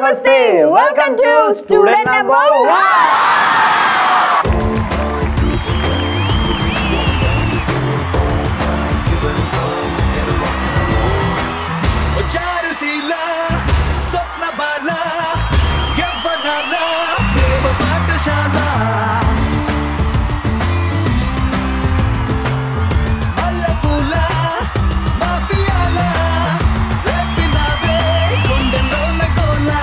నమస్తే welcome to student number చారుశీల స్వప్న బాల యవ్వనాల ప్రేమ పాఠశాల మల్లెపూల మాఫియాల రేపినావే గుండెలోన గోలా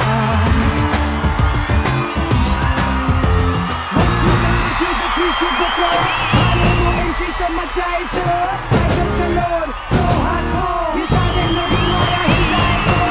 One to the two to the three to the four. Haremo entry to my tie shirt. Tiger color, so hardcore. ये सारे लोग हमारा ही die for.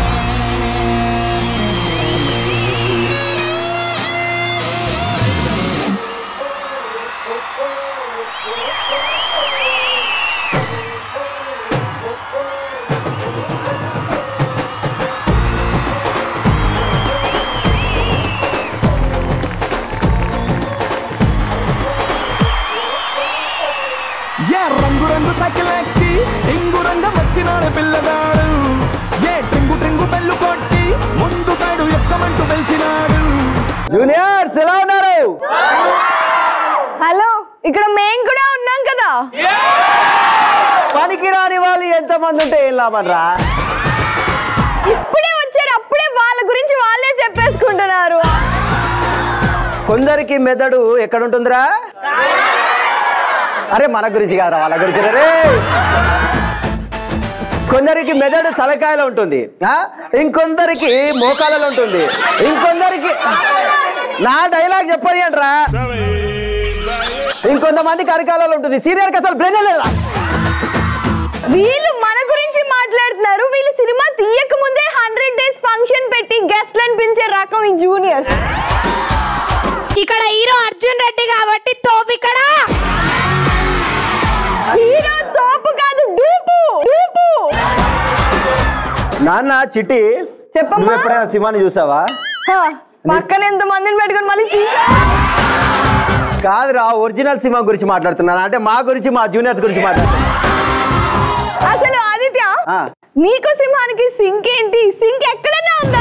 ఏ రంగు రంగు సైకిల్ ఎక్కి టింగు రంగం వచ్చినాడు పిల్లగాడు ఏ ట్రింగు ట్రింగు బెల్లు కొట్టి ముందు సైడు ఎక్కమంటూ పిలిచినాడు జూనియర్స్ ఎలా ఉన్నారు హలో ఇక్కడ మేం కూడా ఉన్నాం కదా పనికి రాని వాళ్ళు ఎంత మంది ఉంటే ఏం లాభంరా ఇప్పుడే వచ్చారు అప్పుడే వాళ్ళ గురించి వాళ్ళే చెప్పేసుకుంటున్నారు కొందరికి మెదడు ఎక్కడ ఉంటుందిరా అరే మన గురించి కాదురా వాళ్ళ గురించి రే కొందరికి మెదడు తలకాయలో ఉంటుంది ఆ? ఇంకొందరికి మోకాలలో ఉంటుంది ఇంకొందరికి నా డైలాగ్ చెప్పని అంటరా ఇంకొంతమందికి అరికాలలో ఉంటుంది సీనియర్కి అసలు బ్రెయిన్ లేదా వీళ్ళు మన గురించి మాట్లాడుతున్నారు వీళ్ళు సినిమా తీయక ముందే హండ్రెడ్ డేస్ ఫంక్షన్ పెట్టి గెస్ట్లను పిలిచే రకం ఈ జూనియర్స్ ఇక్కడ హీరో అర్జున్ రెడ్డి కాబట్టి తోపు ఇక్కడ హీరో తోపు కాదు డూపు డూపు నాన్న చిట్టి చెప్పమ్మా. నువ్వు ఎప్పుడైనా సినిమాని చూసావా హా, పక్కన ఎంత మందిని పెట్టుకొని మళ్ళీ చూసా కాదురా ఒరిజినల్ సినిమా గురించి మాట్లాడుతున్నాను అంటే మా గురించి మా జూనియర్స్ గురించి మాట్లాడుతున్నా అసలు ఆదిత్య ఆ. నీకు సింహానికి సింక్ ఏంటి సింక్ ఎక్కడన్నా ఉందా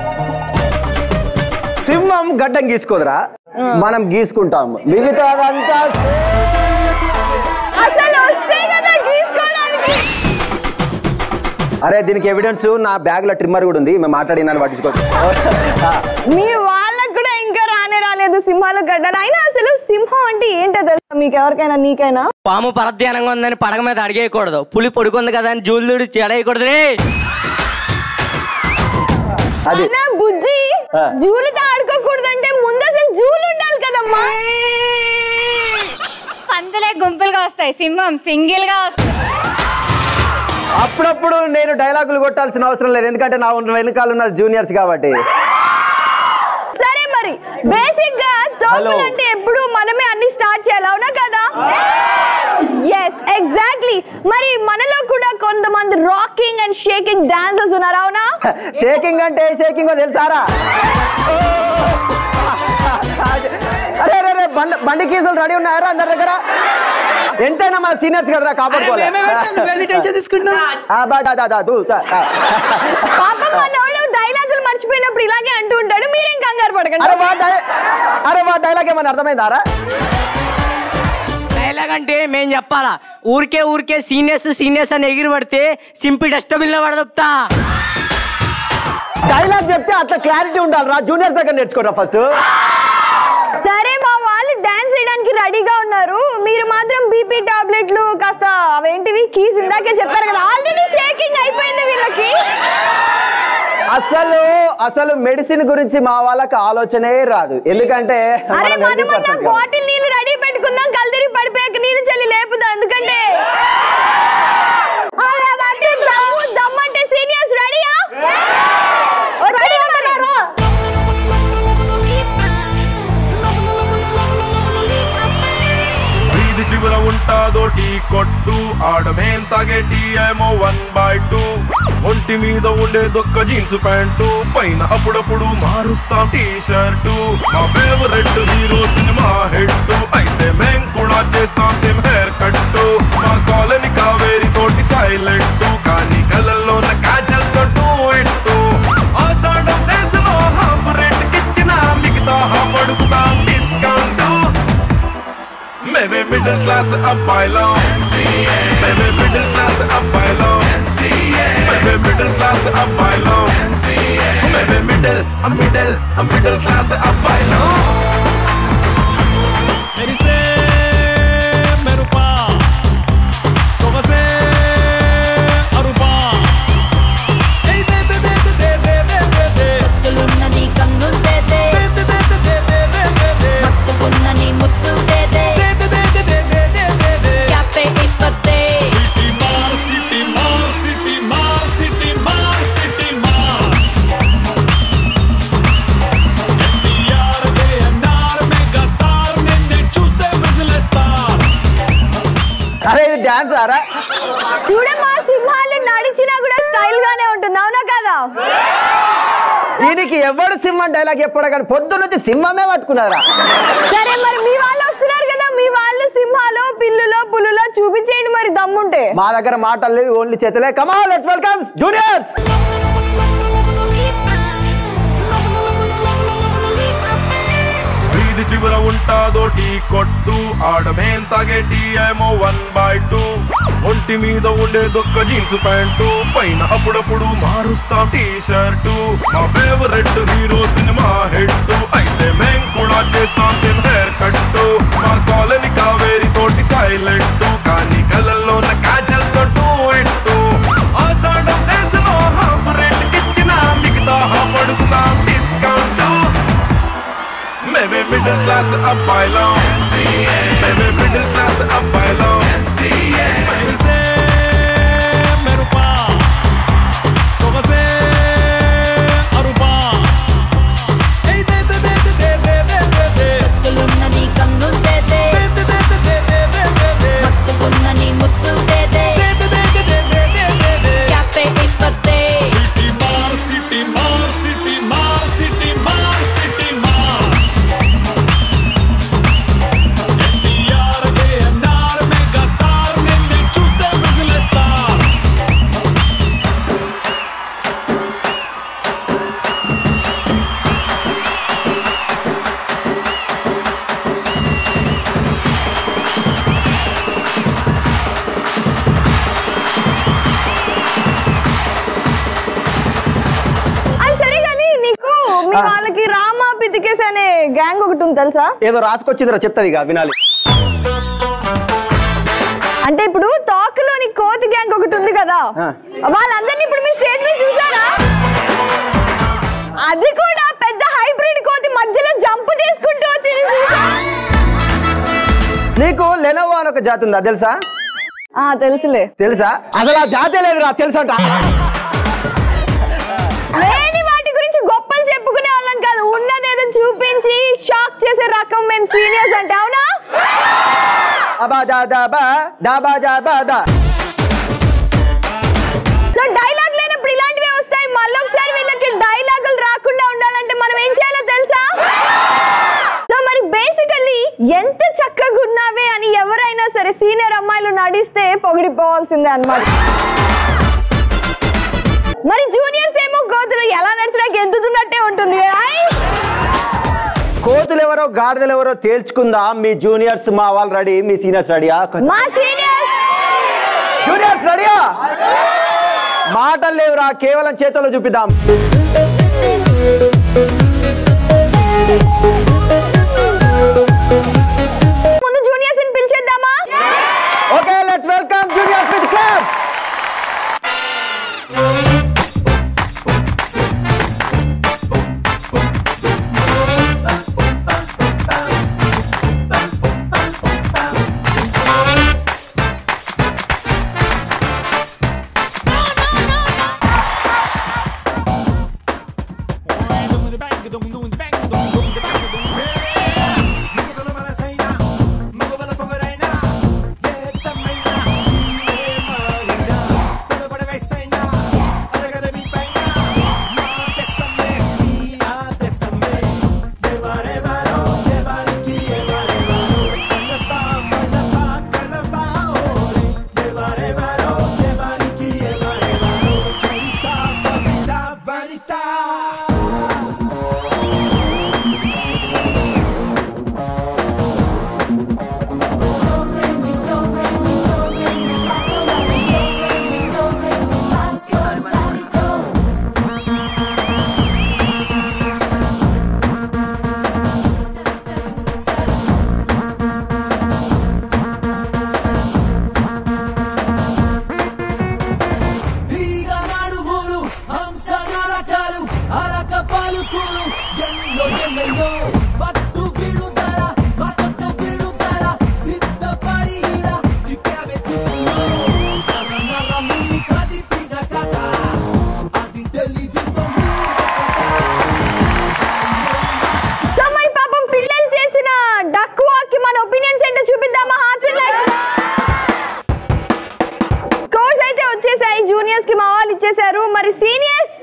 సింహం గడ్డం గీసుకోదురా మనం గీసుకుంటాం మిగతాదంతా అసలు వస్తే కదా గీసుకోవడానికి అరే దీనికి ఎవిడెన్స్ నా బ్యాగ్ లో ట్రిమ్మర్ కూడా ఉంది మేము మాట్లాడినాను పట్టించుకోవచ్చు ఆ, మీ వాళ్ళకు కూడా ఇంకా రానే రాలేదు సింహాలు గడ్డలు అయినా అసలు సింహం అంటే ఏంటో తెలుసా మీకు ఎవరికైనా నీకైనా పాము పరధ్యానంగా ఉందని పడగ మీద అడిగేయకూడదు పులి పొడుకుంది కదా అని జూలుడు చెడేయకూడదు రే అది అన్నా బుజ్జి ఆ. జూలుతో ఆడుకోకూడదంటే ముందు అసలు జూలు ఉండాలి కదమ్మా పందులే గుంపులుగా వస్తాయి సింహం సింగిల్ గా వస్తాయి అప్పుడప్పుడు నేను డైలాగులు కొట్టాల్సిన అవసరం లేదు ఎందుకంటే నా ఉన్న వెనకాల ఉన్న జూనియర్స్ కాబట్టి సరే మరి బేసిక్ గా తోపులు Hello. అంటే ఎప్పుడు మనమే అన్ని స్టార్ట్ చేయాలి అవునా కదా ఎస్ ఎగ్జాక్ట్లీ మరి మనలో కూడా కొంతమంది రాకింగ్ అండ్ షేకింగ్ డాన్సర్స్ ఉన్నారు అవునా షేకింగ్ అంటే షేకింగ్ తెలుసారా అరే అరే అరే బండి బండి కీసులు రెడీ ఉన్నాయారా అందరి దగ్గర ఎంతైనా మన సీనియర్స్ కదరా కాపాడుకోవాలి తీసుకుంటున్నావు ఆ, బా, దా, దా, దా, దూ, దా, దా. పాపం మనోడు డైలాగులు మర్చిపోయినప్పుడు ఇలాగే అంటూ ఉంటాడు మీరేం కంగారు అరే పడకండి వా డై- అరే వా డైలాగ్ ఏమన్నా అర్థమైందారా డైలాగ్ అంటే మేం చెప్పాలా ఊరికే ఊరికే సీనియర్స్ సీనియర్స్ అని ఎగిరి పడితే సింపి డస్ట్బిన్ లో పడదొప్తా డైలాగ్ చెప్తే అట్లా క్లారిటీ ఉండాలి రా జూనియర్ దగ్గర నేర్చుకోరా ఫస్ట్ సరే మా వాళ్ళు డాన్స్ చేయడానికి రెడీగా ఉన్నారు మీరు మాత్రం బీపీ టాబ్లెట్లు కాస్త అవేంటివి కీస్ ఇందాకే చెప్పారు కదా ఆల్రెడీ షేకింగ్ అయిపోయింది వీళ్ళకి అసలు అసలు మెడిసిన్ గురించి మా వాళ్ళకి ఆలోచనే రాదు ఎందుకంటే అరే మనం healthy మనం person కాదు. బాటిల్ నీళ్లు రెడీ పెట్టుకుందాం కలిదిరి పడిపోయాక నీళ్లు చల్లి లేపుదాం ఎందుకంటే అలా బట్టి దమ్ము దమ్మంటే సీనియర్స్ రెడీయా వచ్చేస్తున్నారు వీధి చివర ఉంటాదో టీ కొట్టు ఆడమేం తాగే టీ ఏమో వన్ బై టూ ఒంటి మీద ఉండేదొక్క జీన్స్ ప్యాంటు పైన అప్పుడప్పుడు మారుస్తాం టీ షర్టు మా ఫేవరెట్ హీరో సినిమా హెడ్ అయితే మేం కూడా చేస్తాం సేమ్ హెయిర్ కట్ మా కాలనీ కావేరి తోటి సైలెంట్ కానీ కళ్ళల్లో కాజల్ తో ఇట్టు ఆషాఢం సెన్స్ మేమే మిడిల్ క్లాస్ అబ్బాయిలం మేమే మిడిల్ క్లాస్ అబ్బాయిలం మేమే మిడిల్ క్లాస్ అబ్బాయిలం మేమే మిడిల్ మిడిల్ మిడిల్ క్లాస్ అబ్బాయిలం మెరిసే మెరుపా సొగసే అరుపా ఏయ్ దే దే దే దే దే దే దే దే కత్తులున్నది కన్నుందేదే దే దే దే దే దే దే దే దే మత్తుకున్నని ముత్తుదేదే దే దే దే దే దే దే దే దే క్యాపే ఇప్పతే సిటీ మార్ సిటీ మార్ సిటీ మార్ సిటీ మార్ సిటీ మార్ ఎన్టీఆర్ దే ఎన్ఆర్ మెగా స్టార్ నిన్నే చూస్తే విజిలేస్తార్ అరే ఇది డాన్స్ ఆరా చూడమ్మా సింహాలు నడిచినా కూడా స్టైల్ గానే ఉంటుంది అవునా కదా దీనికి ఎవడు సింహం డైలాగ్ చెప్పాడు కానీ పొద్దు నుంచి సింహమే పట్టుకున్నారా సరే మరి మీ వాళ్ళు వస్తున్నారు కదా మీ వాళ్ళు సింహాలు పిల్లులో పులులో చూపించేయండి మరి దమ్ముంటే మా దగ్గర మాటలు లేవు ఓన్లీ చేతులే కమా లెట్స్ వెల్కమ్ జూనియర్స్ వీధి చివర ఉంటాదో టీ కొట్టు ఆడమేం తాగే టీ ఏమో వన్ బై టూ ఒంటి మీద ఉండే దొక్క జీన్స్ ప్యాంటు పైన అప్పుడప్పుడు మారుస్తాం టీ షర్టు మా ఫేవరెట్ హీరో సినిమా హెడ్ అయితే మేం కూడా చేస్తాం సేమ్ హెయిర్ కట్ మా కాలనీ కావేరి తోటి సైలెంట్ కానీ కళ్ళల్లో ఉన్న కాజల్ తో ఇట్టు ఆషాఢం సేల్స్ లో హాఫ్ రేట్ ఇచ్చిన మిగతా హాఫ్ అడుగుతాం డిస్కౌంట్ మేమే మిడిల్ క్లాస్ అబ్బాయిలం మేమే మిడిల్ క్లాస్ అబ్బాయిలం మెరిసే మెరుపా సొగసే అరుపా ఏయ్ దే దే దే దే దే దే దే దే కత్తులున్నది కన్నుందేదే దే దే దే దే దే దే దే దే మత్తుకున్నని ముత్తుదేదే దే దే దే దే దే దే దే దే క్యాపే ఇప్పతే సిటీ మార్ సిటీ మార్ సిటీ మార్ సిటీ మార్ సిటీ మార్ ఎన్టీఆర్ దే ఎన్ఆర్ మెగా స్టార్ నిన్నే చూస్తే విజిలేస్తార్ అది సరే కానీ నీకు మీ ఆ. వాళ్ళకి రామా పితికేస్ అనే గ్యాంగ్ ఒకటి ఉంది తెలుసా ఏదో రాసుకొచ్చిందిరా చెప్తాది ఇక వినాలి అంటే ఇప్పుడు తోకలోని కోతి గ్యాంగ్ ఒకటి ఉంది కదా ఆ. వాళ్ళందరినీ ఇప్పుడు మీ స్టేజ్ మీద చూసారా అది కూడా పెద్ద హైబ్రిడ్ కోతి మధ్యలో జంప్ చేసుకుంటూ వచ్చింది చూసా? నీకు లెనోవో అని ఒక జాతి ఉందా తెలుసా ఆ తెలుసులే తెలుసా అసలు ఆ జాతే లేదురా తెలుసంట లేని వాటి గురించి గొప్పలు చెప్పుకునే వాళ్ళం కాదు ఉన్నదేదో చూపించి షాక్ చేసే రకం మేము సీనియర్స్ అంటే అవునా అబా దా దా బా దా బా దా బా దా సో డైలాగ్ లేనప్పుడు ఇలాంటివే వస్తాయి మళ్ళీ ఒకసారి వీళ్ళకి డైలాగులు రాకుండా ఉండాలంటే మనం ఏం చేయాలో తెలుసా సో మరి బేసికల్లీ ఎంత చక్కగా ఉన్నావే అని ఎవరైనా సరే సీనియర్ అమ్మాయిలు నడిస్తే పొగిడిపోవాల్సిందే అన్నమాట మరి జూనియర్స్ ఏమో గోతులు ఎలా నడిచడానికి ఎంతుతున్నట్టే ఉంటుంది ఆయ్! కోతులు ఎవరో గాడిదలు ఎవరో తేల్చుకుందా మీ జూనియర్స్ మా వాళ్ళు రెడీ మీ సీనియర్స్ రెడీయా మా సీనియర్స్ జూనియర్స్ రెడీయా మాటలు లేవురా కేవలం చేతుల్లో చూపిద్దాం ముందు జూనియర్స్ ని పిలిచేద్దామా okay let's welcome juniors with clap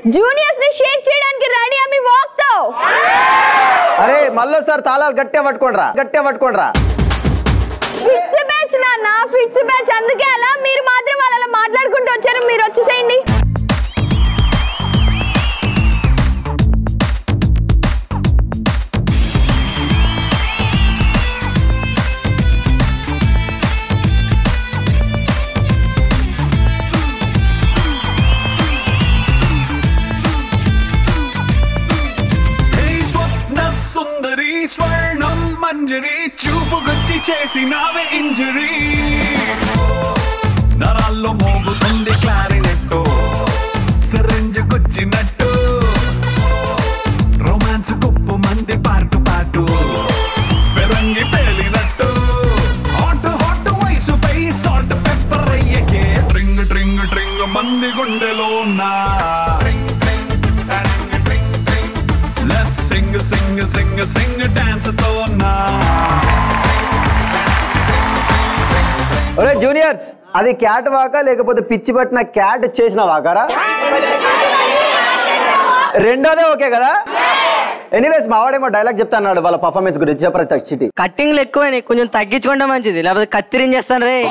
juniors ని షేక్ చేయడానికి రెడీ మీ వాక్ తో అరే మళ్ళీసారి తాళాలు గట్టిగా పట్టుకోండిరా గట్టిగా పట్టుకోండిరా ఫిట్స్ బ్యాచ్ నాన్న ఫిట్స్ బ్యాచ్ అందుకే అలా మీరు మాత్రం వాళ్ళు అలా మాట్లాడుకుంటూ వచ్చారు మీరు వచ్చేసేయండి హే స్వప్న సుందరి స్వర్ణం మంజరి చూపుగొచ్చి చేసినావే ఇంజరీ నరాల్లో మోగుతుంది క్లారినెట్టు సిరంజుకొచ్చినట్టు రొమాన్స్ కుప్పు మంది పాటు పాటు పెరంగి పేలినట్టు హాట్ హాట్ వయసుపై సాల్ట్ పెప్పర్ అయ్యకే ట్రింగ్ ట్రింగ్ ట్రింగ్ మంది గుండెలో నా Let's sing, sing, sing, sing, dance తో నా ఒరే జూనియర్స్ అది క్యాట్ వాకా లేకపోతే పిచ్చి పట్టిన క్యాట్ చేసిన వాకారా రెండోదే ఓకే కదా ఎనీవేస్ మావాడేమో డైలాగ్ చెప్తా అన్నాడు వాళ్ళ పర్ఫార్మెన్స్ గురించి చెప్పరా చిటి కట్టింగ్లు ఎక్కువైనాయి కొంచెం తగ్గించుకుంటే మంచిది లేకపోతే కత్తిరించేస్తాను రే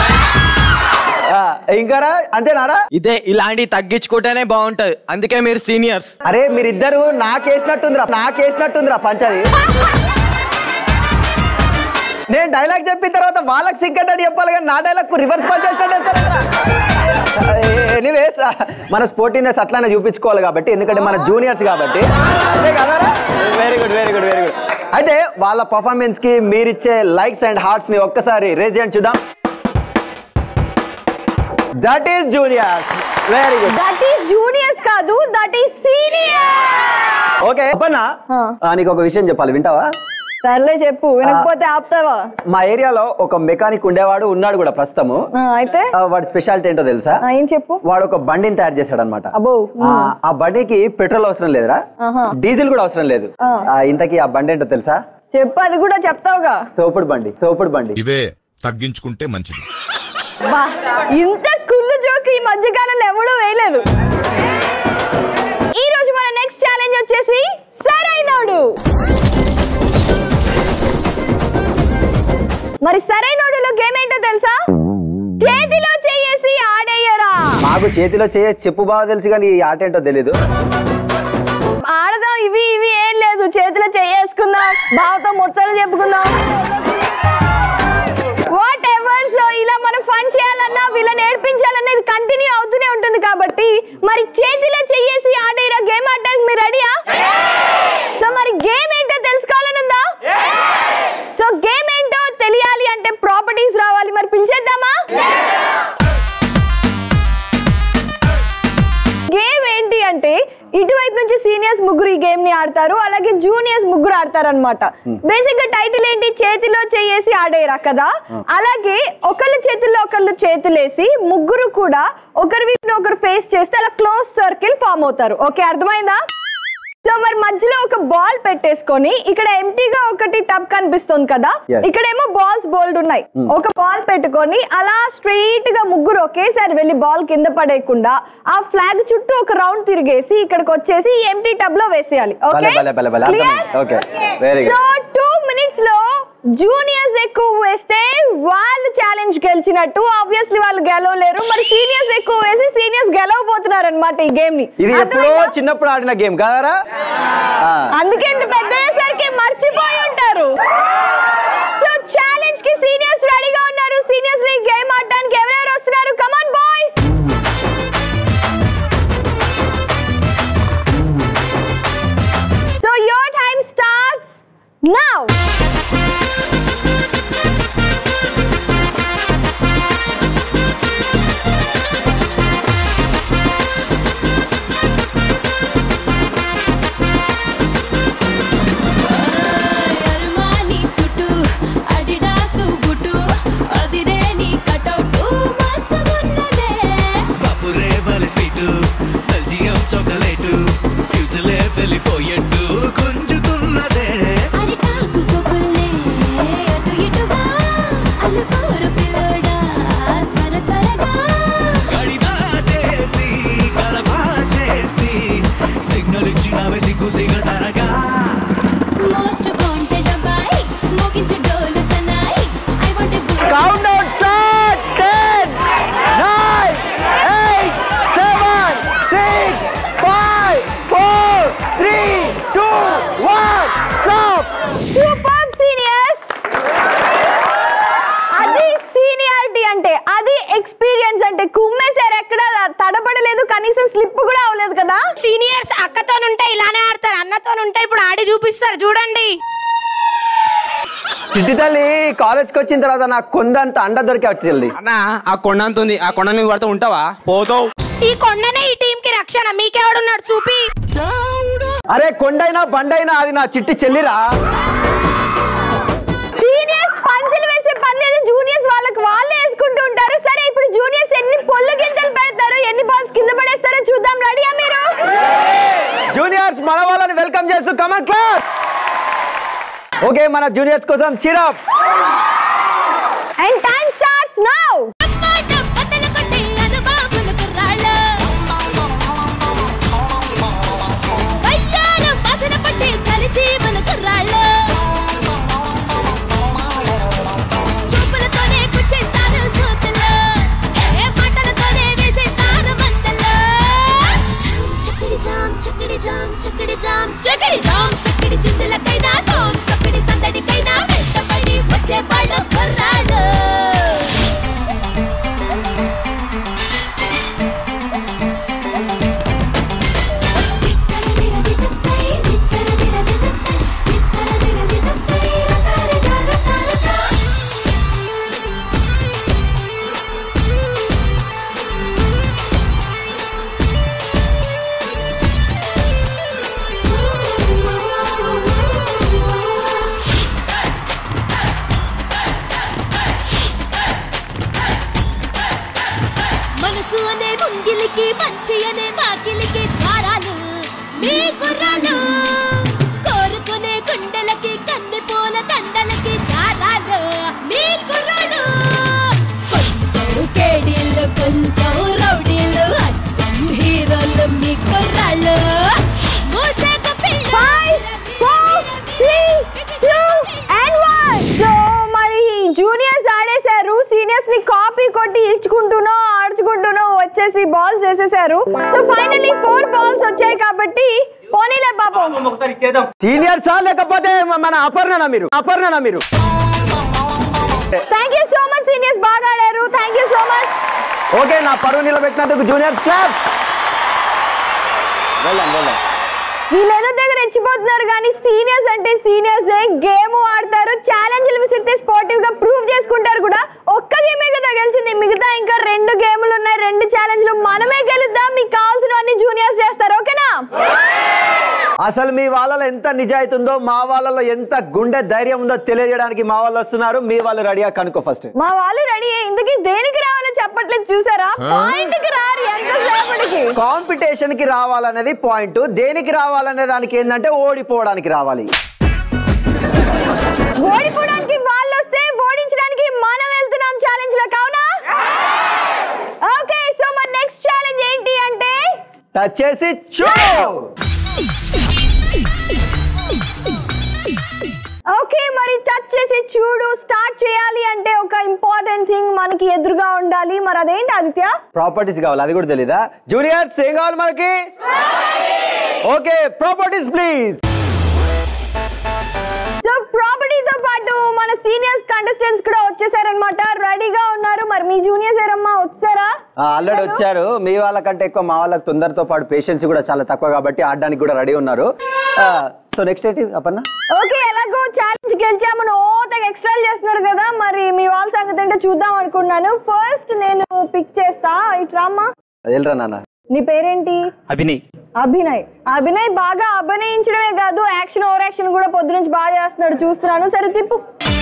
ఇంకారా అంతేనారా ఇదే ఇలాంటి తగ్గించుకుంటేనే బాగుంటది అందుకే మీరు సీనియర్స్ అరే మీరిద్దరు నాకేసినట్టుందిరా నాకేసినట్టుందిరా పంచది నేను డైలాగ్ చెప్పిన తర్వాత వాళ్ళకి సిగ్గడ్డని చెప్పాలి కానీ నా డైలాగ్ రివర్స్ పంచ్ చేసినట్టు ఎనీవేస్ మన స్పోర్టినెస్ అట్లానే చూపించుకోవాలి కాబట్టి ఎందుకంటే మన జూనియర్స్ కాబట్టి అంతే కదరా very good very good very good అయితే వాళ్ళ పర్ఫార్మెన్స్ కి మీరిచ్చే లైక్స్ అండ్ హార్ట్స్ ని ఒక్కసారి రేజ్ చేయండి చూద్దాం that is juniors very good that is juniors కాదు దట్ ఈస్ సీనియర్ ఓకే అప్పన్నా ఆ, నీకు ఒక విషయం చెప్పాలి వింటావా సర్లే చెప్పు వినకపోతే ఆపుతావా మా ఏరియాలో ఒక మెకానిక్ ఉండేవాడు ఉన్నాడు కూడా ప్రస్తుతము ఆ, అయితే ఆ, వాడి స్పెషాలిటీ ఏంటో తెలుసా ఆ, ఏం చెప్పు వాడు ఒక బండిని తయారు చేశాడు అనమాట అబ్బో ఆ బండికి పెట్రోల్ అవసరం లేదురా ఆహా. డీజిల్ కూడా అవసరం లేదు ఆ. ఆ, ఇంతకీ ఆ బండి ఏంటో తెలుసా చెప్పు అది కూడా చెప్తావుగా తోపుడు బండి తోపుడు బండి ఇవే తగ్గించుకుంటే మంచిది బా ఇంత కుళ్ళు జోక్ ఈ మధ్య కాలంలో ఎవడూ వేయలేదు ఈ రోజు మన నెక్స్ట్ ఛాలెంజ్ వచ్చేసి సరైనోడు మరి సరైనోడులో గేమ్ ఏంటో తెలుసా చేతిలో చెయ్యేసి ఆడేయరా మాకు చేతిలో చేయ చెప్పు బాగా తెలుసు కానీ ఈ ఆట ఏంటో తెలీదు ఆడదాం ఇవి ఇవి ఏం లేదు చేతిలో చెయ్యేసుకుందాం బావతో ముచ్చట్లు చెప్పుకుందాం వాట్ ఎవర్ సో ఇలా మనం ఫన్ చేయాలన్నా వీళ్ళని ఏడిపించాలన్నా ఇది కంటిన్యూ అవుతూనే ఉంటుంది కాబట్టి మరి చేతిలో చెయ్యేసి ఆడేరా గేమ్ ఆడడానికి మీరు రెడీయా సో మరి గేమ్ ఏంటో తెలుసుకోవాలనుందా సో గేమ్ ఏంటో తెలియాలి అంటే ప్రాపర్టీస్ రావాలి మరి పిలిచేద్దామా గేమ్ ఏంటి అంటే ఇటువైపు నుంచి సీనియర్స్ ముగ్గురు ఈ గేమ్ ని ఆడతారు అలాగే జూనియర్స్ ముగ్గురు ఆడతారు అనమాట బేసిక్ గా టైటిల్ ఏంటి చేతిలో చేసి ఆడేరా కదా అలాగే ఒకళ్ళ చేతుల్లో ఒకళ్ళు చేతులేసి ముగ్గురు కూడా ఒకరి వీటిని ఒకరు ఫేస్ చేస్తే అలా క్లోజ్ సర్కిల్ ఫామ్ అవుతారు ఓకే అర్థమైందా సో మరి మధ్యలో ఒక బాల్ పెట్టేసుకొని ఇక్కడ ఎంటీగా ఒకటి టబ్ కనిపిస్తుంది కదా Yes. ఇక్కడేమో బాల్స్ బోల్డ్ ఉన్నాయి ఒక బాల్ పెట్టుకొని అలా స్ట్రెయిట్ గా ముగ్గురు ఒకేసారి వెళ్ళి బాల్ కింద పడేయకుండా ఆ ఫ్లాగ్ చుట్టూ ఒక రౌండ్ తిరిగేసి ఇక్కడికి వచ్చేసి ఎంటీ టబ్ లో వేసేయాలి ఓకే భలే, భలే, భలే, భలే. అర్థమైంది. Okay. Very good. So two minutes లో జూనియర్స్ ఎక్కువ వేస్తే వాళ్ళు ఛాలెంజ్ గెలిచినట్టు ఆబ్వియస్లీ వాళ్ళు గెలవలేరు మరి సీనియర్స్ ఎక్కువ వేసి సీనియర్స్ గెలవబోతున్నారు అనమాట ఈ గేమ్ ని ఇది ఎప్పుడో అర్థమైందా? చిన్నప్పుడు ఆడిన గేమ్ కదరా ఆ. అందుకే ఇంత పెద్ద అయ్యేసరికి మర్చిపోయి ఉంటారు సో ఛాలెంజ్ కి సీనియర్స్ రెడీగా ఉన్నారు సీనియర్స్ లీగ్ గేమ్ ఆడడానికి ఎవరెవరు వస్తున్నారు come on boys so your time starts now అర్మానీ సుట కనీసం స్లిప్ కూడా అవ్వలేదు కదా సీనియర్స్ అక్కతో ఉంటే ఇలానే ఆడతారు అన్నతో ఉంటే ఇప్పుడు ఆడి చూపిస్తారు చూడండి చిట్టి తల్లి కాలేజ్కి వచ్చిన తర్వాత నాకు కొండంత అండ దొరికే తల్లి అన్న ఆ కొండ అంత ఉంది ఆ కొండ నువ్వు పడితే ఉంటావా పోతావు ఈ కొండనే ఈ టీం కి రక్షణ మీకెవడున్నాడు చూపి అరే కొండైనా బండైనా అది నా చిట్టి చెల్లిరా సీనియర్స్ పంచులు వేసే పని లేదు జూనియర్స్ వాళ్ళకి వాళ్ళే వేసుకుంటూ ఉంటారు సరే ఇప్పుడు జూనియర్స్ ఎన్ని పొల్లు గింజలు పెడతారు ఎన్ని బాల్స్ కింద పడేస్తారో చూద్దాం రెడీయా మీరు జూనియర్స్ మన వాళ్ళని వెల్కమ్ చేస్తూ కమన్ క్లాస్ ఓకే మన జూనియర్స్ కోసం cheer up and time starts now చక్కడి జామ్ చక్కడి జామ్ చక్కడి చుందులకైనా తోం చక్కడి సందడికైనా వెంటపడి వచ్చేవాడు కుర్రాడు మనసు అనే ముంగిలికి మంచి అనే మాకిలికి ద్వారాలు మీ కుర్రాలు కోరుకునే గుండెలకి కన్నె పూల దండలకి దారాలు మీ కుర్రాలు కొంచెం కేడీలు కొంచెం రౌడీలు అచ్చం హీరోలు మీ కుర్రాళ్ళు మూసేక five four three two and one so మరి జూనియర్స్ ఆడేశారు సీనియర్స్ ని కాపీ కొట్టి ఇడ్చుకుంటూనో ఆడుచుకుంటూనో వచ్చేసి బాల్స్ వేసేసారు సో ఫైనల్లీ ఫోర్ బాల్స్ వచ్చాయి కాబట్టి పోనీలే పాపం సీనియర్సా లేకపోతే మన అపర్ణనా మీరు అపర్ణనా మీరు thank you so much seniors బాగా ఆడారు thank you so much okay నా పరువు నిలబెట్టినందుకు జూనియర్స్ క్లాస్ వెళ్ళాం వెళ్ళాం వీళ్ళేదో దగ్గర రెచ్చిపోతున్నారు కానీ సీనియర్స్ అంటే సీనియర్స్ గేమ్ ఆడతారు ఛాలెంజ్లు విసిరితే స్పోర్టివ్ గా ప్రూవ్ చేసుకుంటారు కూడా ఒక్క గేమే కదా గెలిచింది మిగతా ఇంకా రెండు గేములు ఉన్నాయి రెండు ఛాలెంజ్లు మనమే గెలుద్దాం మీకు కావాల్సినవన్నీ జూనియర్స్ చేస్తారు ఓకేనా అసలు మీ వాళ్ళలో ఎంత నిజాయితీ ఉందో మా వాళ్ళలో ఎంత గుండె ధైర్యం ఉందో తెలియజేయడానికి మా వాళ్ళు వస్తున్నారు మీ వాళ్ళు రెడీగా కనుక్కో ఫస్ట్ మా వాళ్ళు రెడీ ఇందుకే దేనికి రావాలో చెప్పట్లేదు చూసారా పాయింట్ కి రారు ఎంతసేపటికి కాంపిటీషన్ కి రావాలనేది పాయింట్ దేనికి రావాలనే దానికి ఏంటంటే ఓడిపోవడానికి రావాలి ఓడిపోవడానికి వాళ్ళు వస్తే ఓడించడానికి మనం వెళ్తున్నాం ఛాలెంజ్ లో కావునా ఓకే సో మన నెక్స్ట్ ఛాలెంజ్ ఏంటి అంటే టచ్ చేసి చూడు ఓకే మరి టచ్ చేసి చూడు స్టార్ట్ చేయాలి అంటే ఒక ఇంపార్టెంట్ థింగ్ మనకి ఎదురుగా ఉండాలి మరి అదేంటి ఆదిత్య ప్రాపర్టీస్ కావాలి అది కూడా తెలీదా జూనియర్స్ ఏం కావాలి మనకి ఓకే ప్రాపర్టీస్ ప్లీజ్ సో ప్రాపర్టీతో పాటు మన సీనియర్స్ కంటెస్టెంట్స్ కూడా వచ్చేసారనమాట రెడీగా ఉన్నారు మరి మీ జూనియర్స్ ఏరమ్మా వచ్చారా ఆల్రెడీ వచ్చారు మీ వాళ్ళకంటే ఎక్కువ మా వాళ్ళకి తొందరతో పాటు పేషెన్స్ కూడా చాలా తక్కువ కాబట్టి ఆడడానికి కూడా రెడీ ఉన్నారు సో నెక్స్ట్ ఏంటి అపర్ణ ఓకే ఎలాగో ఛాలెంజ్ గెలిచాము ఓతగా ఎక్స్ట్రా చేస్తున్నారు కదా మరి మీ వాళ్ళ సంగతి ఏంటో చూద్దాం అనుకున్నాను ఫస్ట్ నేను పిక్ చేస్తా ఇట్రామ్మా వెళ్ళరా నాన్న నీ పేరేంటి అభినయ్ అభినయ్ అభినయ్ బాగా అభినయించడమే కాదు యాక్షన్ ఓవర్ యాక్షన్ కూడా పొద్దు నుంచి బాగా చేస్తున్నాడు చూస్తున్నాను సరే తిప్పు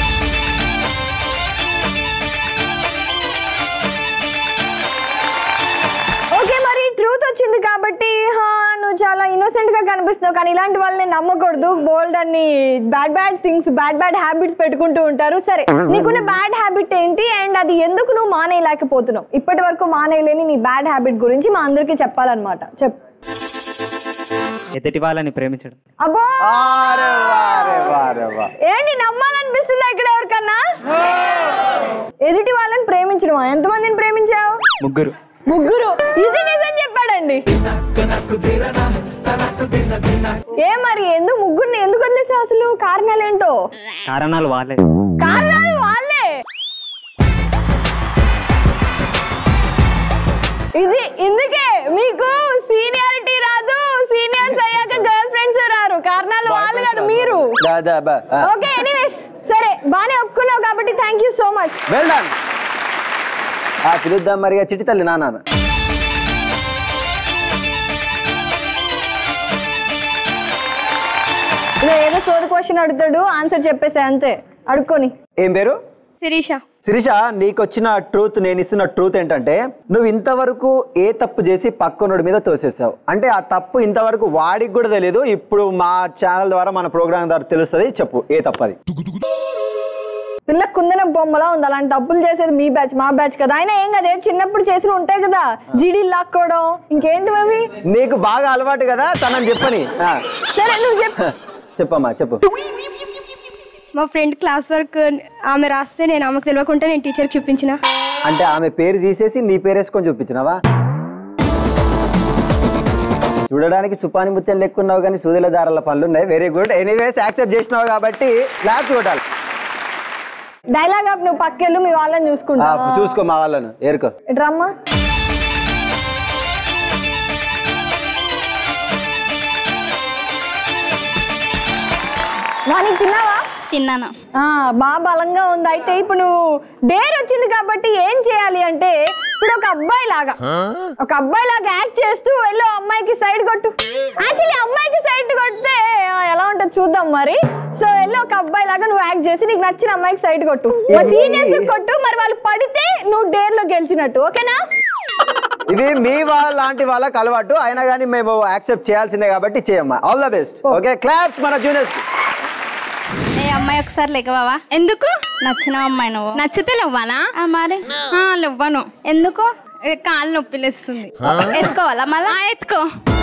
ఓకే మరి ట్రూత్ వచ్చింది కాబట్టి హా, నువ్వు చాలా ఇన్నోసెంట్ గా కనిపిస్తున్నావు కానీ ఇలాంటి వాళ్ళని నమ్మకూడదు బోల్డ్ అన్ని bad bad things bad bad habits పెట్టుకుంటూ ఉంటారు సరే నీకున్న బ్యాడ్ హ్యాబిట్ ఏంటి అండ్ అది ఎందుకు నువ్వు మానేయలేకపోతున్నావు ఇప్పటి వరకు మానేయలేని నీ బ్యాడ్ హ్యాబిట్ గురించి మా అందరికీ చెప్పాలన్నమాట చెప్పు ఎదుటి వాళ్ళని ప్రేమించడం అబ్బో అరే వా, అరే వా, అరే వా. ఏంటి నమ్మాలనిపిస్తుందా ఇక్కడ ఎవరికన్నా ఎదుటి వాళ్ళని ప్రేమించడమా ఎంతమందిని ప్రేమించావు ముగ్గురు ముగ్గురు ఇది నిజం చెప్పాడండి ఏ మరి ఎందుకు ముగ్గురిని ఎందుకు వదిలేసావు అసలు కారణాలు ఏంటో కారణాలు వాళ్ళే కారణాలు వాళ్ళే ఇది ఇందుకే మీకు అదే అబ్బా ఓకే ఎనీవేస్ సరే బానే ఒప్పుకున్నావు కాబట్టి thank you so much well done ఆ పిలుద్దాం మరిగా చిట్టి తల్లి నాన్న ఇదో ఏదో సోది క్వశ్చన్ అడుగుతాడు ఆన్సర్ చెప్పేసే అంతే అడుక్కొని ఏం పేరు శిరీష శిరీష నీకు వచ్చిన ట్రూత్ నేను ఇస్తున్న ట్రూత్ ఏంటంటే నువ్వు ఇంతవరకు ఏ తప్పు చేసి పక్కనోడి మీద తోసేసావు అంటే ఆ తప్పు ఇంతవరకు వాడికి కూడా తెలియదు ఇప్పుడు మా ఛానల్ ద్వారా మన ప్రోగ్రామ్ ద్వారా తెలుస్తుంది చెప్పు ఏ తప్పు అది పిల్ల కుందన బొమ్మలా ఉంది అలాంటి తప్పులు చేసేది మీ బ్యాచ్ మా బ్యాచ్ కదా అయినా ఏం కదా ఏం చిన్నప్పుడు చేసిన ఉంటాయి కదా జీడీ లాక్కోవడం ఇంకేంటి అవి నీకు బాగా అలవాటు కదా తనని చెప్పని ఆ, సరే నువ్వు చెప్పు చెప్పమ్మా చెప్పు మా ఫ్రెండ్ క్లాస్ వర్క్ ఆమె రాస్తే నేను ఆమెకు తెలియకుండా నేను టీచర్కి చూపించిన అంటే ఆమె పేరు తీసేసి నీ పేరు వేసుకొని చూపించినావా చూడడానికి సుపాని ముత్యం లెక్కున్నావు కానీ సూదిల దారాల పనులు ఉన్నాయి వెరీ గుడ్ ఎనీవేస్ యాక్సెప్ట్ చేసినావు కాబట్టి క్లాస్ చూడాలి డైలాగ్ అప్ నువ్వు పక్కెళ్ళు మీ వాళ్ళని ఆ, చూసుకుంటా చూసుకో మా వాళ్ళను ఏరుకో డ్రమ్మా వానికి తిన్నావా తిన్నాను బాగా బలంగా ఉంది అయితే ఇప్పుడు నువ్వు డేర్ వచ్చింది కాబట్టి ఏం చేయాలి అంటే ఇప్పుడు ఒక అబ్బాయి లాగా ఒక అబ్బాయి లాగా యాక్ట్ చేస్తూ వెళ్ళి అమ్మాయికి సైడ్ కొట్టు యాక్చువల్లీ అమ్మాయికి సైడ్ కొడితే ఆ, ఎలా ఉంటుంది చూద్దాం మరి సో వెళ్ళి ఒక అబ్బాయి లాగా నువ్వు యాక్ట్ చేసి నీకు నచ్చిన అమ్మాయికి సైడ్ కొట్టు మా సీనియర్స్ కొట్టు మరి వాళ్ళు పడితే నువ్వు డేర్ లో గెలిచినట్టు ఓకేనా ఇవి మీ వాళ్ళ లాంటి వాళ్ళకి అలవాటు అయినా కానీ మేము యాక్సెప్ట్ చేయాల్సిందే కాబట్టి చేయమ్మా all the best okay claps మన జూనియర్స్ ఏ అమ్మాయి ఒకసారి లెగవావా ఎందుకు నచ్చిన అమ్మాయి నువ్వు నచ్చితే లవ్వాలా మరి ఆ, లవ్వను ఎందుకు ఏ, కాలు నొప్పిలేస్తుంది ఎత్తుకోవాలా మళ్ళా ఎత్తుకో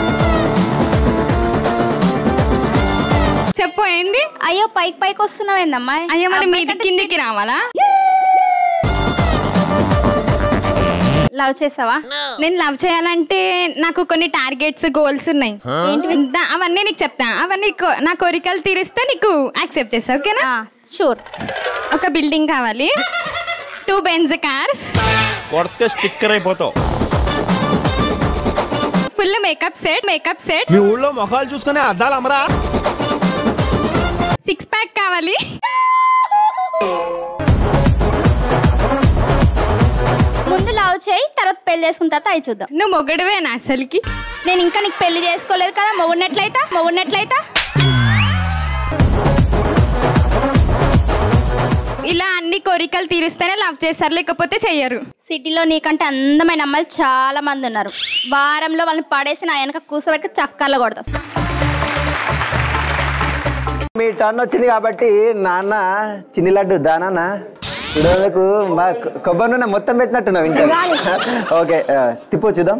చెప్పు ఏంది అయ్యో పైకి పైకి వస్తున్నావు ఏందమ్మా అయ్యో మరి మీది కిందికి రావాలా లవ్ చేసావా నేను లవ్ చేయాలంటే నాకు కొన్ని టార్గెట్స్ గోల్స్ ఉన్నాయి ఏంటివి? దా- అవన్నీ నీకు చెప్తా అవన్నీ కో- నా కోరికలు తీరిస్తే నీకు యాక్సెప్ట్ చేస్తా ఓకేనా షూర్ ఒక బిల్డింగ్ కావాలి టూ బెంజ్ కార్స్ కొడితే స్టిక్కర్ అయిపోతావు full makeup set makeup set మీ ఊళ్ళో మొఖాలు చూసుకునే అద్దాలు అమరా సిక్స్ ప్యాక్ కావాలి ముందు లవ్ చేయి తర్వాత పెళ్లి చేసుకున్న తర్వాత అవి చూద్దాం నువ్వు మొగడువేనా అసలుకి నేను ఇంకా నీకు పెళ్లి చేసుకోలేదు కదా మొగుడినట్లయితా మొగుడినట్లయితా ఇలా అన్ని కోరికలు తీరుస్తేనే లవ్ చేస్తారు లేకపోతే చెయ్యరు సిటీలో నీకంటే అందమైన అమ్మాయిలు చాలా మంది ఉన్నారు వారంలో వాళ్ళని పడేసి నా వెనక కూర్చోబెట్టి చక్కర్లో కొడతా మీ టర్న్ వచ్చింది కాబట్టి నాన్న చిన్ని లడ్డు దానా చూడకు మా కొ- కొబ్బరి నూనె మొత్తం పెట్టినట్టున్నావు ఇంకా ఓకే ఆ, తిప్పు చూద్దాం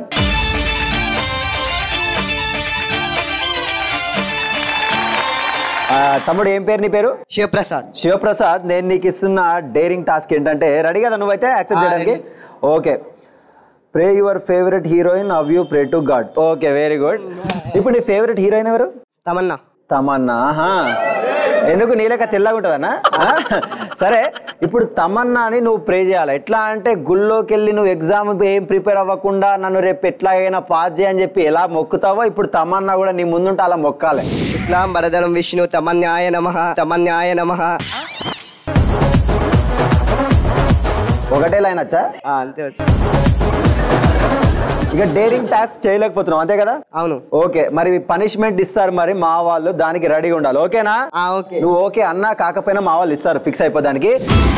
ఆ, తమ్ముడు ఏం పేరు నీ పేరు శివప్రసాద్ శివప్రసాద్ నేను నీకు ఇస్తున్న డేరింగ్ టాస్క్ ఏంటంటే రెడీ కదా నువ్వైతే యాక్సెప్ట్ ఆ, చేయడానికి okay pray your favourite heroine have you pray to God okay very good ఇప్పుడు నీ ఫేవరెట్ హీరోయిన్ ఎవరు తమన్నా తమన్నా ఆహా. ఎందుకు నీలక తెల్లగా ఉంటుందన్నా ఆ? సరే ఇప్పుడు తమన్నాని నువ్వు ప్రే చేయాలి ఎట్లా అంటే గుళ్ళోకి వెళ్ళి నువ్వు ఎగ్జామ్ ఏం ప్రిపేర్ అవ్వకుండా నన్ను రేపు ఎట్లాగైనా పాస్ చేయని చెప్పి ఎలా మొక్కుతావో ఇప్పుడు తమన్నా కూడా నీ ముందుంటే అలా మొక్కాలి ఇట్లా వరదనం విష్ణు తమన్యాయ నమ తమన్యాయ నమ ఒకటే లైన్ వచ్చా అంతే వచ్చి ఇక డేరింగ్ టాస్క్ చేయలేకపోతున్నావు అంతే కదా అవును ఓకే మరి పనిష్మెంట్ ఇస్తారు మరి మా వాళ్ళు దానికి రెడీగా ఉండాలి ఓకేనా ఓకే నువ్వు ఓకే అన్నా కాకపోయినా మా వాళ్ళు ఇస్తారు ఫిక్స్ అయిపోదానికి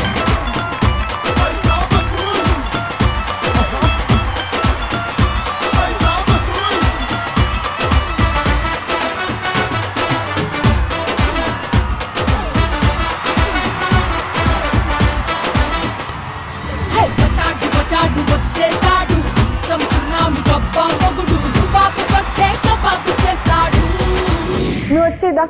వచ్చాడు వచ్చాడు వచ్చేసాడు చంపున్నాము గొప్ప మొగుడు రుబాబు వస్తే కబాబు చేస్తాడు నువ్వు వచ్చేదా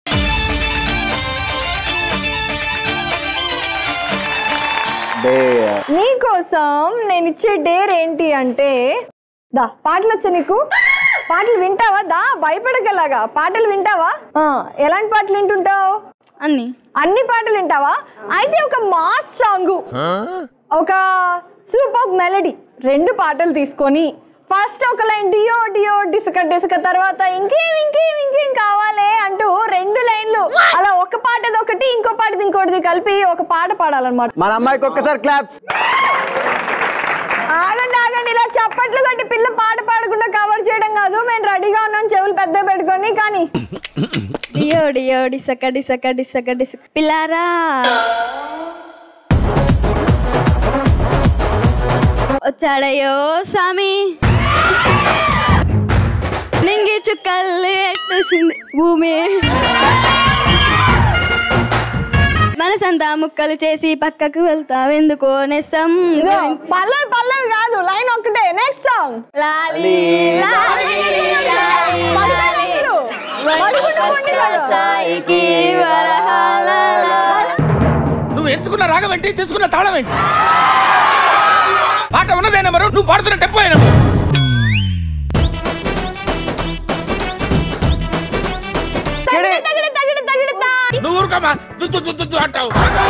డే నీకోసం నేను ఇచ్చే డేర్ ఏంటి అంటే దా పాటలు వచ్చా నీకు పాటలు వింటావా దా భయపడగలాగా పాటలు వింటావా ఆ, ఎలాంటి పాటలు వింటుంటావు అన్ని అన్ని పాటలు వింటావా అయితే ఒక మాస్ సాంగ్ ఒక సూపర్ మెలడీ రెండు పాటలు తీసుకొని ఫస్ట్ ఒక లైన్ డియో డియో డిసక డిసక తర్వాత ఇంకేం ఇంకేం ఇంకేం కావాలి అంటూ రెండు లైన్లు అలా ఒక పాటది ఒకటి ఇంకో పాటది ఇంకోటిది కలిపి ఒక పాట పాడాలన్నమాట మన అమ్మాయికి ఒక్కసారి క్లాప్స్ ఆగండి ఆగండి ఇలా చప్పట్లు కొట్టి పిల్ల పాట పాడకుండా కవర్ చేయడం కాదు మేము రెడీగా ఉన్నాం చెవులు పెద్ద పెట్టుకొని కానీ డియో డియో డిసక డిసక డిసక డిసక పిల్లారా వచ్చాడయ్యో స్వామి నింగి చుక్కలు ఎట్టేసింది భూమి మనసంతా ముక్కలు చేసి పక్కకు వెళ్తావెందుకో నెస్సం పల్లవి పల్లవి కాదు లైన్ ఒక్కటే నెక్స్ట్ సాంగ్ లాలి లాలి లాలి లాలి సాయికి వరహాల నువ్వు ఎంచుకున్న రాగం ఏంటి తీసుకున్న తాళం ఏంటి పాట ఉన్నదే నెంబరు నువ్వు పాడుతున్న టెంపో ఏ నెంబరు తగిడి తగిడి తగిడి తా నువ్వు ఊరుకోమా దుద్దు దుద్దు దుద్దు అంటావు